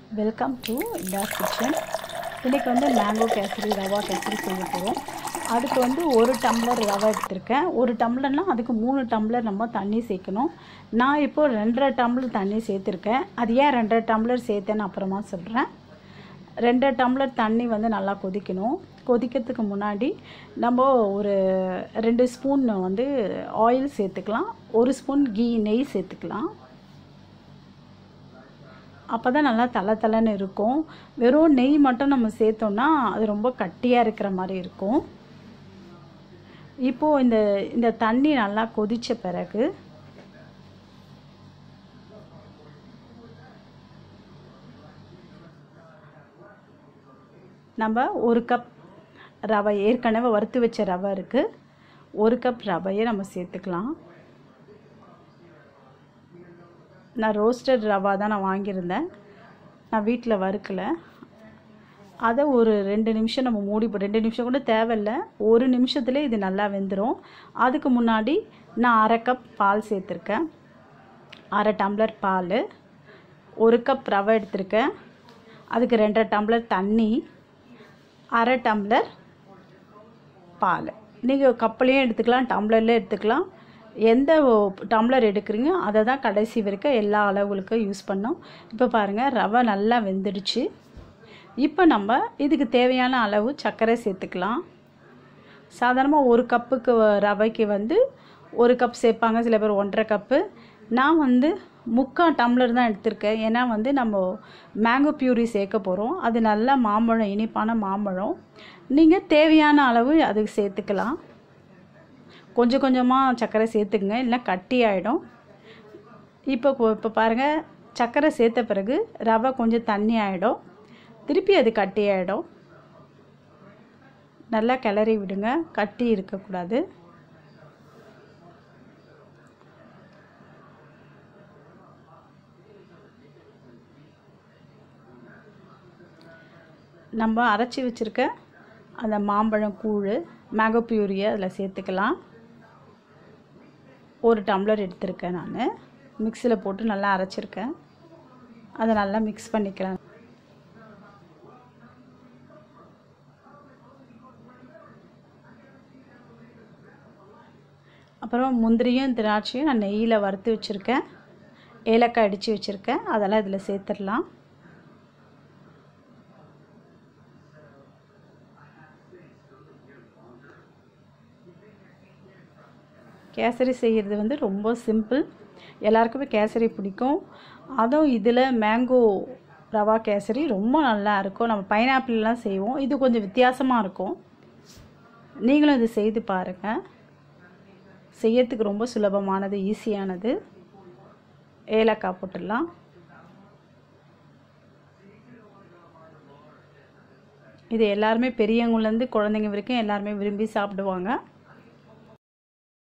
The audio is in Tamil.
வெல்கம் டு இண்டாஸ் கிச்சன் இன்றைக்கி வந்து மேங்கோ கேசரி ரவா கேசரி செய்ய போகிறோம் அதுக்கு வந்து ஒரு டம்ளர் ரவை எடுத்திருக்கேன் ஒரு டம்ளர்னால் அதுக்கு மூணு டம்ளர் நம்ம தண்ணி சேர்க்கணும் நான் இப்போது ரெண்டரை டம்ளர் தண்ணி சேர்த்துருக்கேன் அது ஏன் ரெண்டரை டம்ளர் சேர்த்தேன்னு அப்புறமா சொல்கிறேன் ரெண்டரை டம்ளர் தண்ணி வந்து நல்லா கொதிக்கணும் கொதிக்கிறதுக்கு முன்னாடி நம்ம ஒரு ரெண்டு ஸ்பூன் வந்து ஆயில் சேர்த்துக்கலாம் ஒரு ஸ்பூன் கீ நெய் சேர்த்துக்கலாம் அப்போ தான் நல்லா தலை தலைன்னு இருக்கும் வெறும் நெய் மட்டும் நம்ம சேர்த்தோம்னா அது ரொம்ப கட்டியாக இருக்கிற மாதிரி இருக்கும் இப்போது இந்த இந்த தண்ணி நல்லா கொதித்த பிறகு நம்ம ஒரு கப் ரவை ஏற்கனவே வறுத்து வச்ச ரவை இருக்குது ஒரு கப் ரவையை நம்ம சேர்த்துக்கலாம் நான் ரோஸ்டட் ரவா தான் நான் வாங்கியிருந்தேன் நான் வீட்டில் வறுக்கலை அதை ஒரு ரெண்டு நிமிஷம் நம்ம மூடி போ- ரெண்டு நிமிஷம் கூட தேவையில்ல ஒரு நிமிஷத்துல இது நல்லா வெந்துடும் அதுக்கு முன்னாடி நான் அரை கப் பால் சேர்த்துருக்கேன் அரை டம்ளர் பால் ஒரு கப் ரவை எடுத்திருக்கேன் அதுக்கு ரெண்டரை டம்ளர் தண்ணி அரை டம்ளர் பால் நீங்கள் கப்பலையும் எடுத்துக்கலாம் டம்ளர்லேயும் எடுத்துக்கலாம் எந்த டம்ளர் எடுக்கிறீங்க அதை தான் கடைசி வரைக்கும் எல்லா அளவுகளுக்கும் யூஸ் பண்ணோம் இப்போ பாருங்கள் ரவை நல்லா வெந்துடுச்சு இப்போ நம்ம இதுக்கு தேவையான அளவு சர்க்கரை சேர்த்துக்கலாம் சாதாரணமாக ஒரு கப்புக்கு வ- ரவைக்கு வந்து ஒரு கப் சேர்ப்பாங்க சில பேர் ஒன்றரை கப்பு நான் வந்து முக்கால் டம்ளர் தான் எடுத்திருக்கேன் ஏன்னா வந்து நம்ம மேங்கோ பியூரி சேர்க்க போகிறோம் அது நல்ல மாம்பழம் இனிப்பான மாம்பழம் நீங்கள் தேவையான அளவு அதுக்கு சேர்த்துக்கலாம் கொஞ்சம் கொஞ்சமாக சர்க்கரை சேர்த்துக்குங்க இல்லை கட்டி ஆகிடும் இப்போ கொ- இப்போ பாருங்கள் சர்க்கரை சேர்த்த பிறகு ரவை கொஞ்சம் தண்ணி ஆகிடும் திருப்பி அது கட்டி ஆகிடும் நல்லா கிளறி விடுங்க கட்டி இருக்கக்கூடாது நம்ம அரைச்சி வச்சுருக்க அந்த மாம்பழம் கூழ் மேங்கோ பியூரியை அதில் சேர்த்துக்கலாம் ஒரு டம்ளர் எடுத்திருக்கேன் நான் மிக்சியில் போட்டு நல்லா அரைச்சிருக்கேன் அதை நல்லா மிக்ஸ் பண்ணிக்கலாம் அப்புறம் முந்திரியும் திராட்சையும் நான் நெய்யில் வறுத்து வச்சுருக்கேன் ஏலக்காய் அடித்து வச்சுருக்கேன் அதெல்லாம் இதில் சேர்த்துடலாம் கேசரி செய்கிறது வந்து ரொம்ப சிம்பிள் எல்லாருக்குமே கேசரி பிடிக்கும் அதுவும் இதில் மேங்கோ ரவா கேசரி ரொம்ப நல்லா இருக்கும் நம்ம பைனாப்பிள்லாம் செய்வோம் இது கொஞ்சம் வித்தியாசமாக இருக்கும் நீங்களும் இது செய்து பாருங்கள் செய்யறதுக்கு ரொம்ப சுலபமானது ஈஸியானது ஏலக்காய் போட்டுடலாம் இது எல்லாருமே பெரியவங்கலேருந்து குழந்தைங்க வரைக்கும் எல்லாருமே விரும்பி சாப்பிடுவாங்க